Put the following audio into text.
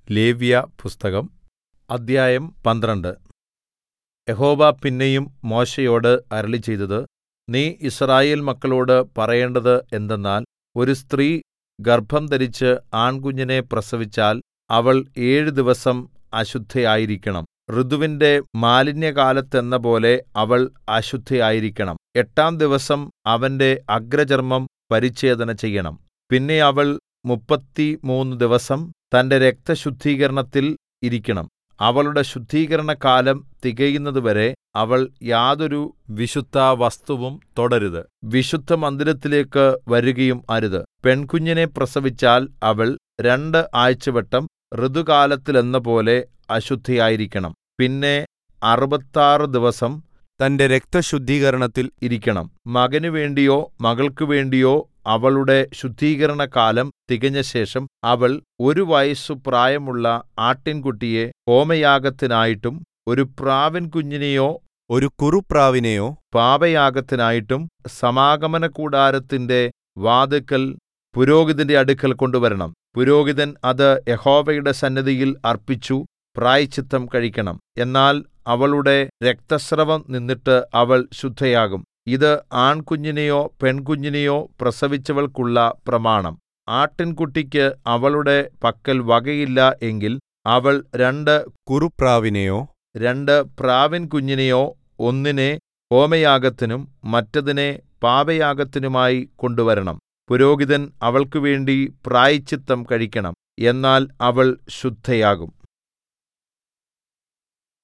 ലേവ്യപുസ്തകം അദ്ധ്യായം പന്ത്രണ്ട് യഹോവ പിന്നെയും മോശെയോട് അരുളിച്ചെയ്തത് നീ യിസ്രായേൽ മക്കളോട് പറയേണ്ടത് എന്തെന്നാൽ ഒരു സ്ത്രീ ഗർഭംധരിച്ച് ആൺകുഞ്ഞിനെ പ്രസവിച്ചാൽ അവൾ ഏഴ് ദിവസം അശുദ്ധയായിരിക്കണം ഋതുവിന്റെ മാലിന്യകാലത്തെന്നപോലെ അവൾ അശുദ്ധയായിരിക്കണം എട്ടാം ദിവസം അവന്റെ അഗ്രചർമ്മം പരിച്ഛേദന ചെയ്യണം പിന്നെ അവൾ മുപ്പത്തിമൂന്ന് ദിവസം തന്റെ രക്തശുദ്ധീകരണത്തിൽ ഇരിക്കണം അവളുടെ ശുദ്ധീകരണകാലം തികയുന്നതുവരെ അവൾ യാതൊരു വിശുദ്ധവസ്തുവും തൊടരുത് വിശുദ്ധമന്ദിരത്തിലേക്ക് വരുകയും അരുത് പെൺകുഞ്ഞിനെ പ്രസവിച്ചാൽ അവൾ രണ്ട് ആഴ്ചവട്ടം ഋതുകാലത്തിലെന്നപോലെ അശുദ്ധയായിരിക്കണം പിന്നെ അറുപത്താറ് ദിവസം തന്റെ രക്തശുദ്ധീകരണത്തിൽ ഇരിക്കണം മകന് വേണ്ടിയോ മകൾക്ക് വേണ്ടിയോ അവളുടെ ശുദ്ധീകരണകാലം തികഞ്ഞശേഷം അവൾ ഒരു വയസ്സു പ്രായമുള്ള ആട്ടിൻകുട്ടിയെ ഹോമയാഗത്തിനായിട്ടും ഒരു പ്രാവിൻകുഞ്ഞിനെയോ ഒരു കുറുപ്രാവിനെയോ പാപയാഗത്തിനായിട്ടും സമാഗമനകൂടാരത്തിന്റെ വാതിൽക്കൽ പുരോഹിതന്റെ അടുക്കൽ കൊണ്ടുവരണം പുരോഹിതൻ അത് യഹോവയുടെ സന്നിധിയിൽ അർപ്പിച്ചു പ്രായശ്ചിത്തം കഴിക്കണം എന്നാൽ അവളുടെ രക്തസ്രവം നിന്നിട്ട് അവൾ ശുദ്ധയാകും ഇത് ആൺകുഞ്ഞിനെയോ പെൺകുഞ്ഞിനെയോ പ്രസവിച്ചവൾക്കുള്ള പ്രമാണം ആട്ടിൻകുട്ടിക്ക് അവളുടെ പക്കൽ വകയില്ല എങ്കിൽ അവൾ രണ്ട് കുറുപ്രാവിനെയോ രണ്ട് പ്രാവിൻ കുഞ്ഞിനെയോ ഒന്നിനെ ഹോമയാഗത്തിനും മറ്റതിനെ പാപയാഗത്തിനുമായി കൊണ്ടുവരണം പുരോഹിതൻ അവൾക്കുവേണ്ടി പ്രായശ്ചിത്തം കഴിക്കണം എന്നാൽ അവൾ ശുദ്ധയാകും